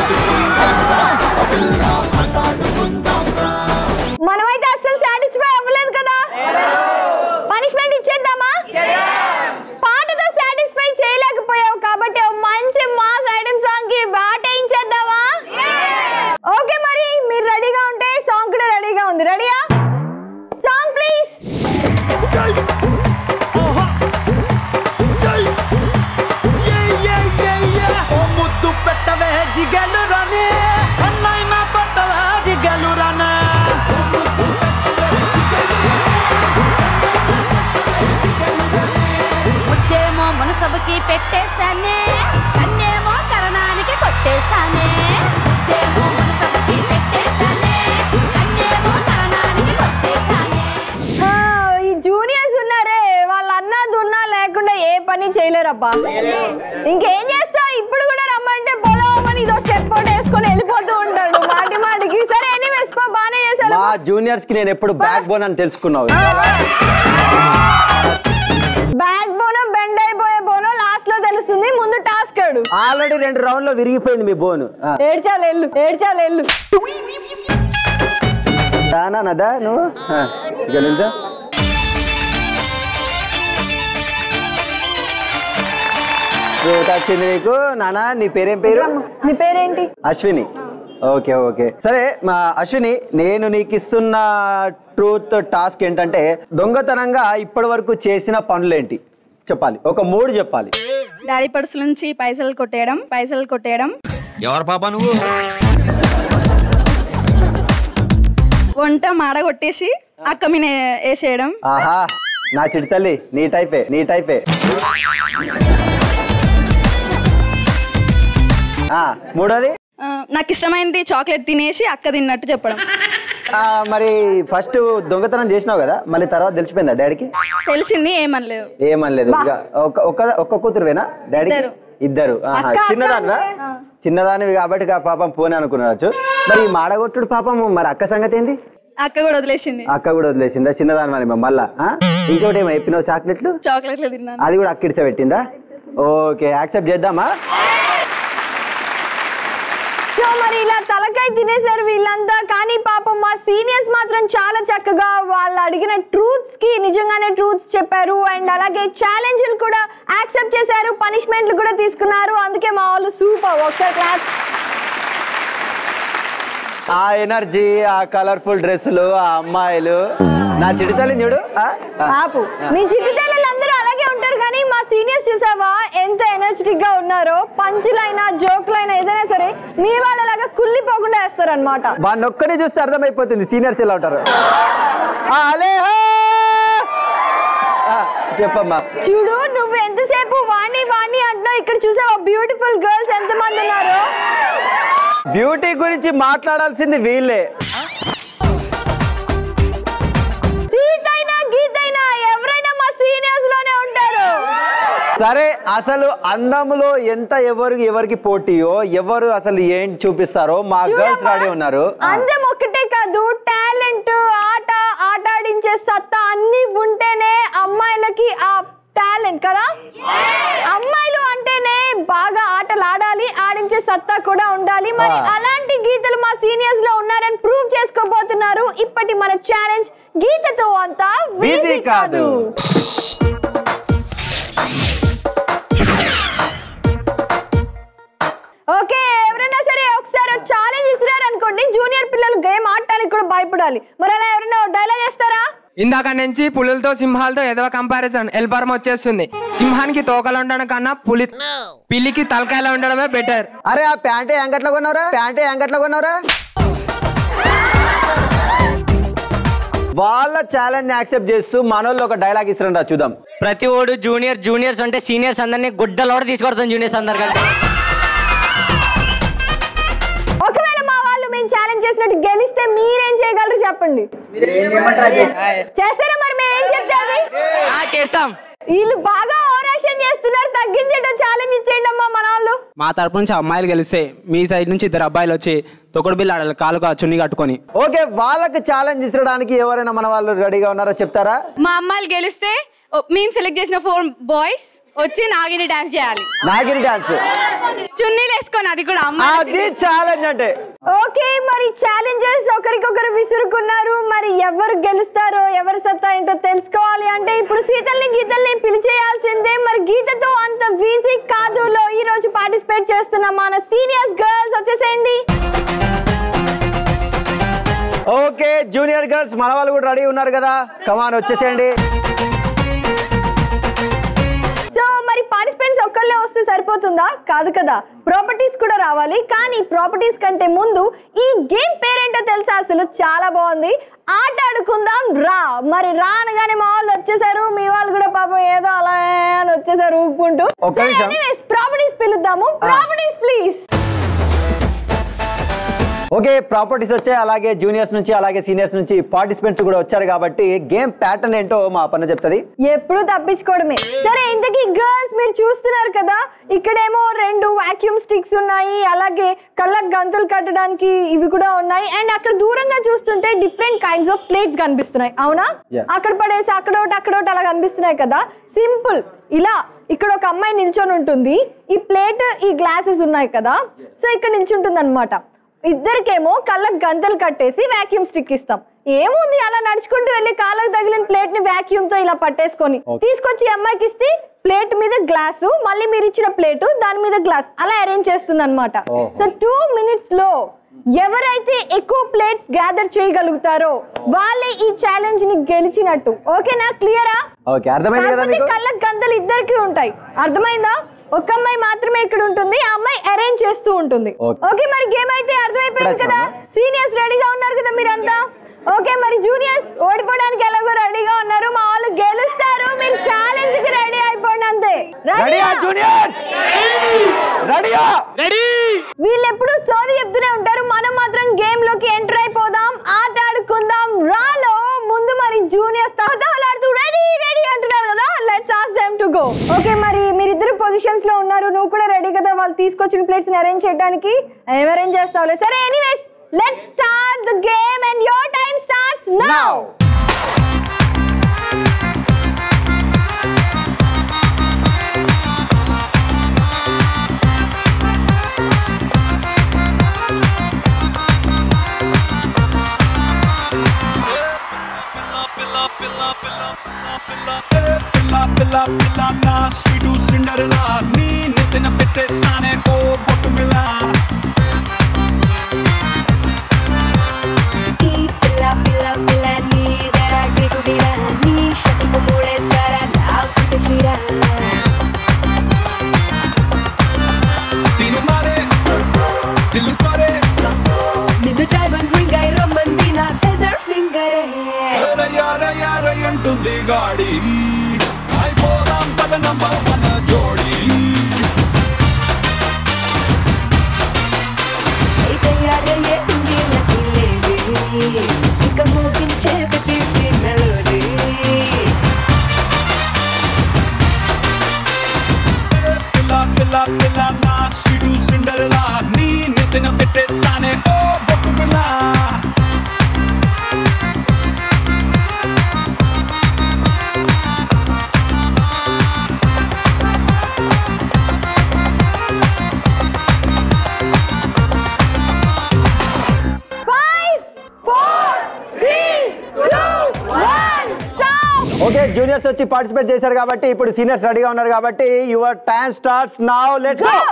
మనమైతే అస్సలు సాటిస్ఫై అవ్వలేదు కదా పనిష్మెంట్ ఇచ్చేద్దామా పాటతో సాటిస్ఫై చేయలేకపోయావు కాబట్టి ఓ మంచి మాస్ ఐటమ్ సాంగ్ కి బాటేయించేద్దామా ఓకే మరి మీరు రెడీగా ఉంటే సాంగ్ కూడా రెడీగా ఉంది రెడీయా సాంగ్ ప్లీజ్ ముద్దు పెట్టవే జిగలు రానే కన్నైనా కొట్టవే జిగలు రానే ముద్దేమో మనసభకి పెట్టేశానే కన్నేమో కరణానికి కొట్టేశానే ముద్దేమో మనసభకి పెట్టేశానే కన్నేమో కరణానికి కొట్టేశానే ఆ, ఈ జూనియర్స్ ఉన్నారే వాళ్ళ అన్న దున్నా లేకుండా ఏ పని చేయలేరబ్బా ఇంకేం చేస్తావు ఇప్పుడు కూడా రమ్మంటే పొలం అని ఇదో స్టెప్ అవుట్ వేసుకొని వెళ్ళిపోతూ ఉంటాడు మాటి మాటికి సరే ఎనీవేస్ పో బానే చేశారు మా జూనియర్స్ కి నేను ఎప్పుడు బ్యాక్ బోన్ అని తెలుసుకున్నావు బ్యాక్ బోనో బెండ్ అయిపోయే బోనో లాస్ట్ లో తెలుస్తుంది ముందు టాస్క్ ఆడు ఆల్రెడీ రెండు రౌండ్ లో విరిగిపోయింది మీ బోను ఆ. ఏడ్చాలి ఎల్లు ఏడ్చాలి ఎల్లు రానా నదా నువ్వు ఆ, ఇక నిల్చో. రోజు వచ్చింది నీకు నానా నీ పేరేం పేరు నీ పేరేంటి అశ్విని ఓకే ఓకే సరే మా అశ్విని నేను నీకు ఇస్తున్న ట్రూత్ టాస్క్ ఏంటంటే దొంగతనంగా ఇప్పటి వరకు చేసిన పనులేంటి చెప్పాలి ఒక మూడు చెప్పాలి డాడీ పర్సు నుంచి పైసలు కొట్టేయడం పైసలు కొట్టేయడం ఎవరు పాప నువ్వు వంట మాడ కొట్టేసి అక్క మీద వేసేయడం ఆహా నా చిడి తల్లి నీ టైపే నీ టైపే ఆ, మూడోది ఆ, నాకు ఇష్టమైంది చాక్లెట్ తినేసి అక్క తిన్నట్టు చెప్పడం ఆ, మరి ఫస్ట్ దొంగతనం చేసినావు కదా మళ్ళీ తర్వాత తెలిసిపోయిందా డాడీకి తెలిసింది ఏమనలేదు ఏమనలేదు ఇక ఒక్క ఒక్క ఒక్క కూతురువేనా డాడీకి ఇద్దరు. ఇద్దరు ఆహా. అక్క, అక్క చిన్నదానివా అంటే, ఆ. చిన్నదానివి కాబట్టి ఇక పాపం పోనీ అనుకున్నావచ్చు మరి ఈ మాడగొట్టుడు పాపం మరి అక్క సంగతి ఏంది అక్క కూడా వదిలేసింది అక్క కూడా వదిలేసిందా చిన్నదాని మరి మళ్ళా ఆ? ఇంకోటి ఏమో చెప్పినావు చాక్లెట్లు చాక్లెట్లు తిన్నాను అది కూడా అక్కిడిసే పెట్టిందా ఓకే యాక్సెప్ట్ చేద్దామా సో మరి ఇలా తలకాయ తినేశారు వీళ్ళంతా కానీ పాపం మా సీనియర్స్ మాత్రం చాలా చక్కగా వాళ్ళు అడిగిన ట్రూత్స్ కి నిజంగానే ట్రూత్స్ చెప్పారు అండ్ అలాగే ఛాలెంజ్లు కూడా యాక్సెప్ట్ చేశారు పనిష్మెంట్లు కూడా తీసుకున్నారు అందుకే మా వాళ్ళు సూపర్ ఒకసారి క్లాస్ ఆ ఎనర్జీ ఆ కలర్ఫుల్ డ్రెస్సులు ఆ అమ్మాయిలు నా చిడితల్లి చూడు ఆ? ఆ. ఆపు మీ చిట్టుతల్లులు అందరూ అలాగే ఉంటారు కానీ మా సీనియర్స్ చూసావా ఎంత ఎనర్జెటిక్ గా ఉన్నారో పంచులైనా జోకులైనా ఏదైనా సరే మీ వాళ్ళలాగా కుళ్ళిపోకుండా వేస్తారు అనమాట వాడిని ఒక్కడే చూస్తే అర్థమైపోతుంది సీనియర్స్ ఎలా ఉంటారు ఆ, అలే హో! ఆ, చెప్పమ్మా చూడు నువ్వు ఎంతసేపు వాణి వాణి అంటున్నావు ఇక్కడ చూసావా బ్యూటిఫుల్ గర్ల్స్ ఎంతమంది ఉన్నారు బ్యూటీ గురించి మాట్లాడాల్సింది వీళ్ళే సీతైనా గీతైనా ఎవరైనా మా సీనియర్స్ లోనే ఉంటారు సరే అసలు అందములో ఎంత ఎవరు ఎవరికి పోటీయో ఎవరు అసలు ఏం చూపిస్తారో మా గర్ల్స్ రెడీ ఉన్నారు అందం ఒక్కటే కాదు టాలెంట్ ఆట ఆట ఆడించే సత్తా అన్ని ఉంటేనే అమ్మాయిలకి ఆ టాలెంట్ కదా అమ్మాయిలు అంటేనే బాగా ఆటలు ఆడాలి ఆడించే సత్తా కూడా ఉండాలి మరి ఆ. అలాంటి గీతలు మా సీనియర్స్ లో ఉన్నారని ప్రూవ్ చేసుకోబోతున్నారు ఇప్పటి మన ఛాలెంజ్ గీతతో అంతా వీజీ కాదు ఓకే ఎవరైనా సరే ఒకసారి ఛాలెంజ్ ఇసిరారు అనుకోండి జూనియర్ పిల్లలు గేమ్ ఆడటానికి కూడా భయపడాలి మరి అలా ఎవరైనా డైలాగ్ వేస్తారా ఇందాక నుంచి పులులతో సింహాలతో ఏదో కంపారిజన్ ఎల్పరం వచ్చేస్తుంది సింహానికి తోకలు ఉండడం కన్నా పులి పిల్లికి తలకాయలో ఉండడమే బెటర్ అరే ఆ ప్యాంటే ఎంగట్లో కొన్నావురా ప్యాంటే ఎంగట్లో కొన్నావురా వాళ్ళ ఛాలెంజ్ ని యాక్సెప్ట్ చేస్తూ మనోళ్ళు ఒక డైలాగ్ ఇస్తారంట చూద్దాం ప్రతి ఓడు జూనియర్ జూనియర్స్ అంటే సీనియర్స్ అందరినీ గుడ్డలోడ తీసుకొడతాం జూనియర్స్ అందరు కలిపి ఒకవేళ మా వాళ్ళు మేము ఛాలెంజ్ చేసినట్టు గెలిస్తే మీరేం చేయగలరు చెప్పండి చేస్తారా మరి మేము ఏం చెప్తే అది చేస్తాం వీళ్ళు బాగా ఓవరాక్షన్ చేస్తున్నారు తగ్గించడం ఛాలెంజ్ ఇచ్చేయండి అమ్మా మన వాళ్ళు మా తరపు నుంచి అమ్మాయిలు గెలిస్తే మీ సైడ్ నుంచి ఇద్దరు అబ్బాయిలు వచ్చి తొక్కుడు బిల్లు ఆడాలి కాలుగా చున్ని కట్టుకొని ఓకే వాళ్ళకి ఛాలెంజ్ ఇచ్చడానికి ఎవరైనా మన వాళ్ళు రెడీగా ఉన్నారో చెప్తారా మా అమ్మాయిలు గెలిస్తే ఓ, మేము సెలెక్ట్ చేసిన ఫోర్ బాయ్స్ వచ్చి నాగిని డాన్స్ చేయాలి నాగిరి డాన్స్ చున్నీలు వేసుకొని అది కూడా అది ఛాలెంజ్ అంటే ఓకే మరి ఛాలెంజర్స్ ఒకరికొకరు విసురుకున్నారు మరి ఎవరు గెలుస్తారో ఎవరు సత్తా ఏంటో తెలుసుకోవాలి అంటే ఇప్పుడు సీతల్ని గీతల్ని పిలిచేయాల్సిందే మరి గీతతో అంత వీజీ కాదులో ఈ రోజు పార్టిసిపేట్ చేస్తున్న మన సీనియర్స్ గర్ల్స్ వచ్చేసేయండి ఓకే జూనియర్ గర్ల్స్ మన వాళ్ళు కూడా రెడీ ఉన్నారు కదా కమాన్ వచ్చేసేయండి సో మరి పార్టిసిపెంట్స్ ఒక్కళ్ళే వస్తే సరిపోతుందా కాదు కదా ప్రాపర్టీస్ కూడా రావాలి కానీ ప్రాపర్టీస్ కంటే ముందు ఈ గేమ్ పేరేంటో తెలుసా అసలు చాలా బాగుంది ఆట ఆడుకుందాం రా మరి రా అనగానే మా వాళ్ళు వచ్చేసారు మీ వాళ్ళు కూడా పాపం ఏదో అలా అని వచ్చేసారు ఊపుకుంటూ ఒక్క నిమిషం. ప్రాపర్టీస్ పిలుద్దాము ప్రాపర్టీస్ ప్లీజ్ ఓకే ప్రాపర్టీస్ వచ్చాయి అలాగే జూనియర్స్ నుంచి అలాగే సీనియర్స్ నుంచి పార్టిసిపెంట్స్ కూడా వచ్చారు కాబట్టి గేమ్ ప్యాటర్న్ ఏంటో మా పన్న చెప్తుంది ఎప్పుడు తప్పించుకోవడమే సరే ఇంతకీ గర్ల్స్ మీరు చూస్తున్నారు కదా ఇక్కడేమో రెండు వాక్యూమ్ స్టిక్స్ ఉన్నాయి అలాగే కళ్ళకు గంతులు కట్టడానికి ఇవి కూడా ఉన్నాయి అండ్ అక్కడ దూరంగా చూస్తుంటే డిఫరెంట్ కైండ్స్ ఆఫ్ ప్లేట్స్ కనిపిస్తున్నాయి అవునా Yeah. అక్కడ పడేసి అక్కడోటి అక్కడోటి అలా కనిపిస్తున్నాయి కదా సింపుల్ ఇలా ఇక్కడ ఒక అమ్మాయి నిల్చొని ఉంటుంది ఈ ప్లేట్ ఈ గ్లాసెస్ ఉన్నాయి కదా సో ఇక్కడ నిల్చుంటుంది అనమాట ఇద్దరికేమో కళ్ళకు గంతలు కట్టేసి వాక్యూమ్ స్టిక్ ఇస్తాం ఏముంది అలా నడుచుకుంటూ వెళ్ళి కాళ్ళకు తగిలిన ప్లేట్ ని వాక్యూమ్ తో ఇలా పట్టేసుకొని Okay. తీసుకొచ్చి ఈ అమ్మాయికి ఇస్తే ప్లేట్ మీద గ్లాసు మళ్ళీ మీరు ఇచ్చిన ప్లేట్ దాని మీద గ్లాస్ అలా అరేంజ్ చేస్తుంది అనమాట ఓహో. సో టూ మినిట్స్ లో ఎవరైతే ఎక్కువ ప్లేట్స్ గ్యాదర్ చేయగలుగుతారో వాళ్ళే ఈ ఛాలెంజ్ ని గెలిచినట్టు ఓకేనా క్లియరా ఓకే అర్థమైంది కదా కాకపోతే మీకు కళ్ళకు గంతలు ఇద్దరికి ఉంటాయి అర్థమైందా ఒక అమ్మాయి మాత్రమే ఇక్కడ ఉంటుంది ఆ అమ్మాయి అరేంజ్ చేస్తూ ఉంటుంది Okay. ఓకే మరి గేమ్ అయితే అర్థమైపోయింది ఇక్కడ కదా సీనియర్స్ రెడీగా ఉన్నారు కదా మీరంతా ఓకే మరి జూనియర్స్ ఓడిపోవడానికి ఎలాగో రెడీగా ఉన్నారు మా వాళ్ళు గెలుస్తారు మీరు ఛాలెంజ్ కి రెడీ అయిపోండి అంతే రెడీయా జూనియర్స్ రెడీయా రెడీ వీళ్ళు ఎప్పుడు సోది చెప్తూనే ఉంటారు మనం మాత్రం గేమ్ లోకి ఎంటర్ అయిపోదాం ఆట ఆడుకుందాం రాలో ముందు మరి జూనియర్స్ తహతహలాడుతూ రెడీ రెడీ అంటున్నారు కదా let's ask them to go okay మరి మీరిద్దరు పొజిషన్స్ లో ఉన్నారు నువ్వు కూడా రెడీ కదా వాళ్ళు తీసుకొచ్చిన ప్లేట్స్ అరేంజ్ చేయడానికి ఏం అరేంజ్ చేస్తావులే సరే anyways let's start the game and your time starts now పిల్ల పిల్ల పిల్ల నా స్వీటు సిండర్లా నీ నెత్తిన పెట్టేస్తానే ఓ బొట్టు పిల్ల పిల్ల పిల్ల పిల్ల నీ దగ్గరకు విరా నీ షట్టుకు మూడేస్తారా నా పుట్టు చీర తిను మారే దిల్ కోరే నిన్ను డైమండ్ రింగ్ అయి రమ్మంది నా చెదర్ ఫింగరే యారయ్యారయ్యారై అంటుంది గాడి అయిపోదాం పద నంబర్ వన్ జోడి అయితే అరయ్యే ఉంది లకి లేది ఇక మోగించే పిపి మెలోడీ పిల్ల పిల్ల పిల్ల నా స్వీటు సిండర్లా నీ నెత్తిన పెట్టేస్తానే ఓ బొట్టు పిల్ల ఓకే జూనియర్స్ వచ్చి పార్టిసిపేట్ చేశారు కాబట్టి ఇప్పుడు సీనియర్స్ రెడీగా ఉన్నారు కాబట్టి your time starts now let's go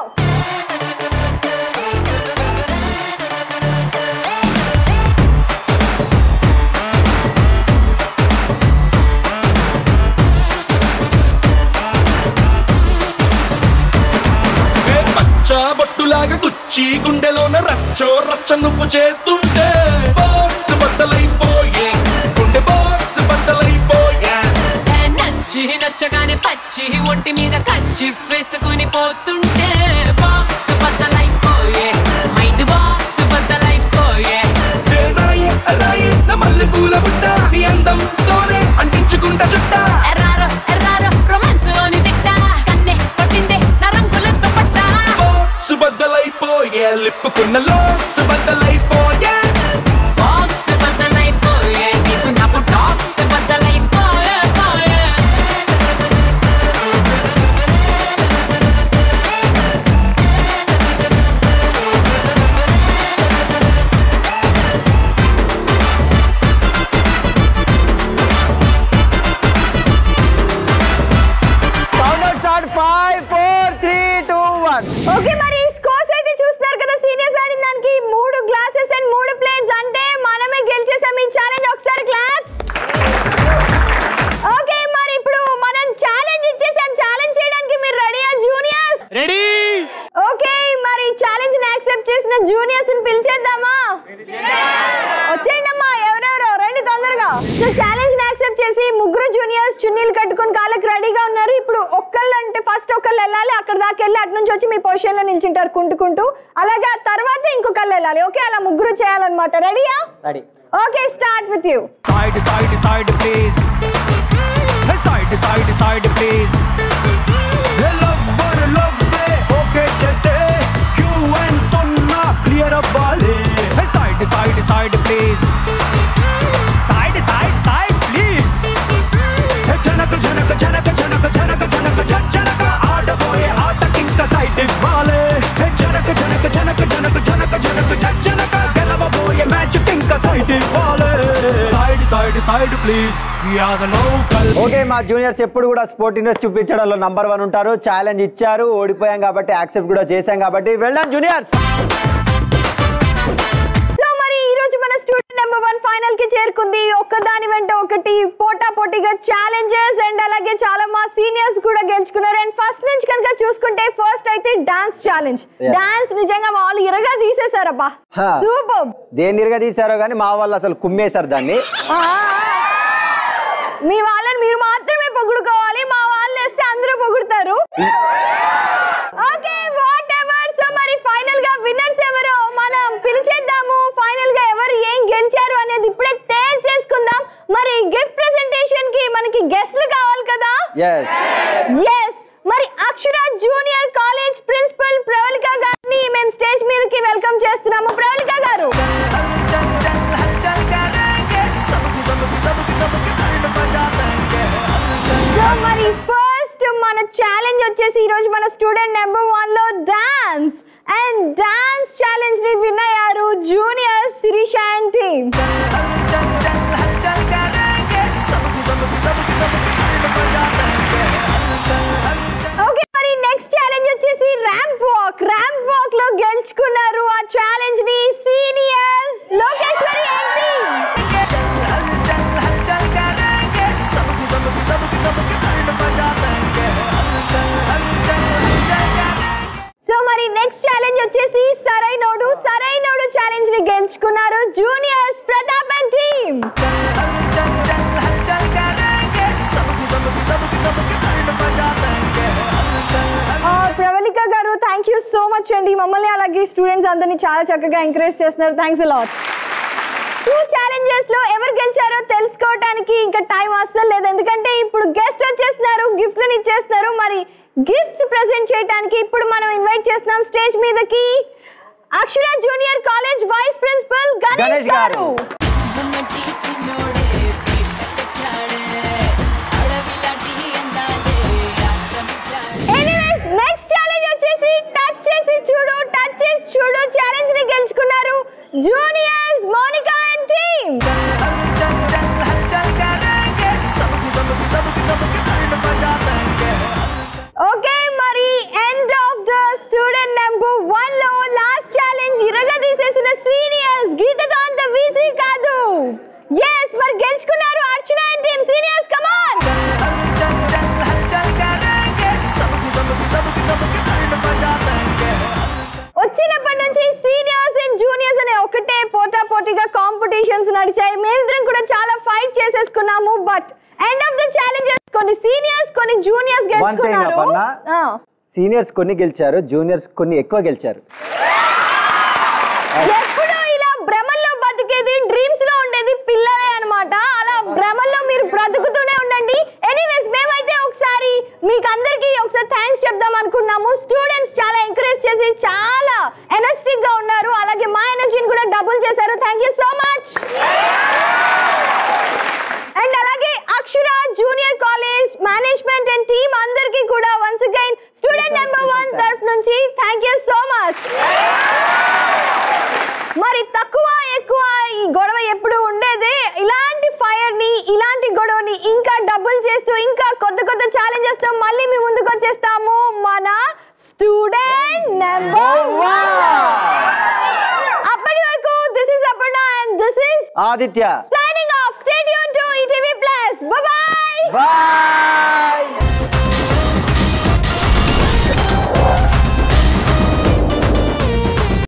పచ్చ బొట్టులాగా గుచ్చి గుండెలోన రచ్చో రచ్చ నువ్వు చేస్తుంటే బాక్స్ బద్దలైపోయే గుండె బాక్స్ బద్దలైపోయే నచ్చి నచ్చగానే పచ్చి ఒంటి మీద కచ్చి వేసుకుని పోతుంటే బాక్స్ బద్దలైపోయే మైండ్ బాక్స్ బద్దలైపోయే ఏ రాయి, రాయి, నా మల్లె పూల బుట్ట నీ అందంతోనే అంటించుకుంటా చుట్ట ఎర్రారో ఎర్రారో రొమాన్స్ లోని తిట్ట కన్నే పట్టిందే నా రంగులతో పట్ట బాక్స్ బద్దలైపోయే లిప్పుకున్న లోక్స్ బద్దలైపోయే బాక్స్ బద్దలైపోయే నీకు నాకు టాక్స్ బద్దలైపోయే పోయే count start five four three two one okay మరి స్కోర్స్ అయితే చూస్తున్నారు కదా సీనియర్స్ ఆడిన దానికి మూడు గ్లాసెస్ అండ్ మూడు ప్లేట్స్ అంటే మనమే గెలిచేసాం ఈ ఛాలెంజ్ ఒకసారి క్లాప్స్ ఓకే మరి ఇప్పుడు మనం ఛాలెంజ్ ఇచ్చేసాం ఛాలెంజ్ చేయడానికి మీరు రెడీయా జూనియర్స్ రెడీ ఓకే మరి ఛాలెంజ్ ని యాక్సెప్ట్ చేసిన జూనియర్స్ ని పిలిచేద్దామా వచ్చేయండి అమ్మా ఎవరెవరో రండి తొందరగా సో ఛాలెంజ్ ని యాక్సెప్ట్ చేసి ముగ్గురు జూనియర్స్ చున్నీలు కట్టుకొని కాళ్ళకి రెడీగా ఉన్నారు ఇప్పుడు ఒక్కళ్ళు అంటే ఫస్ట్ ఒకళ్ళు వెళ్ళాలి అక్కడ దాకా వెళ్ళి అటు నుంచి వచ్చి మీ పొజిషన్ లో నిల్చుంటారు కుంటుకుంటూ అలాగే ఆ తర్వాత ఇంకొకళ్ళు వెళ్ళాలి ఓకే అలా ముగ్గురు చేయాలన్నమాట రెడీయా ready okay start with you Side, side, side, please. Hey, side, side, side, please. Hey, love, for love, okay, just Q and Tonna, clear up, vale. Hey, side, side, side, please. Side, side, side, please. Hey, జనక జనక జనక జనక జనక జనక జ- జనక ఆడబోయే ఆటకింక side ఇవ్వాలి హే జనక జనక జనక జనక జనక జనక జ- జనక గెలవబోయే మ్యాచ్ కింక సైడ్ ఇవ్వాలి సైడ్ సైడ్ సైడ్ ప్లీజ్ యాద లోకల్ ఓకే మా జూనియర్స్ ఎప్పుడు కూడా స్పోర్టినెస్ చూపించడంలో నంబర్ వన్ ఉంటారు ఛాలెంజ్ ఇచ్చారు ఓడిపోయాం కాబట్టి యాక్సెప్ట్ కూడా చేశాం కాబట్టి వెళ్దాం జూనియర్స్ సో మరి ఈ రోజు మన స్టూడెంట్ నెంబర్ వన్ ఫైనల్ కి చేరుకుంది ఒక్కదాని వెంట ఒకటి పోటా పోటీగా ఛాలెంజెస్ అండ్ అలాగే చాలా మా సీనియర్స్ కూడా గెలుచుకున్నారు అండ్ ఫస్ట్ నుంచి కనుక చూసుకుంటే ఫస్ట్ అయితే డాన్స్ ఛాలెంజ్ Yeah. డాన్స్ నిజంగా మా వాళ్ళు ఇరగా తీసేశారబ్బా హా. సూపర్ దేని ఇరగా తీశారో కానీ మా వాళ్ళు అసలు కుమ్మేశారు దాన్ని మీ వాళ్ళని మీరు మాత్రమే పొగుడుకోవాలి మా వాళ్ళు వేస్తే అందరూ పొగుడుతారు ఓకే వాట్ ఎవర్ సో మరి ఫైనల్ గా విన్నర్స్ ఎవరో మనం పిలిచేద్దాము ఫైనల్ గా ఎవరు ఏం గెలిచారు అనేది ఇప్పుడే తేల్చేసుకుందాం మరి గిఫ్ట్ ప్రెజెంటేషన్ కి మనకి గెస్ట్లు కావాలి కదా ఎస్ ఎస్ మరి Akshara junior college principal Pravalika గారిని మేము స్టేజ్ మీదకి వెల్కమ్ చేస్తున్నాము ప్రవళిక గారు సో మరి ఫస్ట్ మన ఛాలెంజ్ వచ్చేసి ఈ రోజు మన స్టూడెంట్ నెంబర్ వన్ లో డాన్స్ అండ్ డాన్స్ ఛాలెంజ్ ని విన్ అయ్యారు junior Sirisha and team okay మరి నెక్స్ట్ ఛాలెంజ్ వచ్చేసి ర్యాంప్ వాక్ ర్యాంప్ వాక్ లో గెలుచుకున్నారు ఆ ఛాలెంజ్ ని seniors Lokeshwari and team so మరి నెక్స్ట్ ఛాలెంజ్ వచ్చేసి సరైనోడు సరైనోడు ఛాలెంజ్ ని గెలుచుకున్నారు juniors Pratap and team Pravalika గారు థ్యాంక్ యూ సో మచ్ అండి మమ్మల్ని అలాగే స్టూడెంట్స్ అందరినీ చాలా చక్కగా ఎంకరేజ్ చేస్తున్నారు థ్యాంక్స్ లాట్ టూ ఛాలెంజెస్ లో ఎవరు గెలిచారో తెలుసుకోవడానికి ఇంకా టైం అస్సలు లేదు ఎందుకంటే ఇప్పుడు గెస్ట్ వచ్చేస్తున్నారు గిఫ్ట్లను ఇచ్చేస్తున్నారు మరి గిఫ్ట్స్ ప్రెజెంట్ చేయడానికి ఇప్పుడు మనం ఇన్వైట్ చేస్తున్నాం స్టేజ్ మీదకి Akshara junior college vice principal Ganesh Ganesh గారు. గారు ఎనీవేస్ నెక్స్ట్ ఛాలెంజ్ వచ్చేసి టచ్ చేసి చూడు టచ్ చేసి చూడు ఛాలెంజ్ ని గెలుచుకున్నారు జూనియర్స్ మోనికా అండ్ టీమ్ నడిచాయి మేమిద్దరం కూడా చాలా ఫైట్ చేసేసుకున్నాము but end of the challenges కొన్ని సీనియర్స్ కొన్ని జూనియర్స్ One thing, గెలుచుకున్నారు అపర్ణ. ఆ. సీనియర్స్ కొన్ని గెలిచారు జూనియర్స్ కొన్ని ఎక్కువ గెలిచారు ఎప్పుడు ఇలా భ్రమల్లో బతికేది డ్రీమ్స్ లో ఉండేది పిల్లలే అన్నమాట అలా భ్రమల్లో మీరు బ్రతుకుతూనే ఉండండి ఎనీవేస్ మేమైతే ఒకసారి మీకు అందరికి ఒకసారి థ్యాంక్స్ చెప్దాం అనుకున్నాము స్టూడెంట్స్ చాలా ఎంకరేజ్ చేసి చాలా ఎనర్జెటిక్ గా ఉన్నారు అలాగే మా ఎనర్జీని కూడా డబుల్ చేశారు thank you so much and అలాగే Akshara junior college management and team అందరికీ కూడా once again student number one తరఫు నుంచి థ్యాంక్ యూ సో మచ్ మరి తక్కువ ఎక్కువ ఈ గొడవ ఎప్పుడు ఉండేదే ఇలాంటి ఫైర్ ని ఇలాంటి గొడవని ఇంకా డబుల్ చేస్తూ ఇంకా కొత్త కొత్త ఛాలెంజెస్ తో మళ్ళీ మీ ముందుకు వచ్చేస్తాము మన స్టూడెంట్ నెంబర్ అప్పటి వరకు this is Aparna and this is Aditya signing off stadium to ETV plus bye bye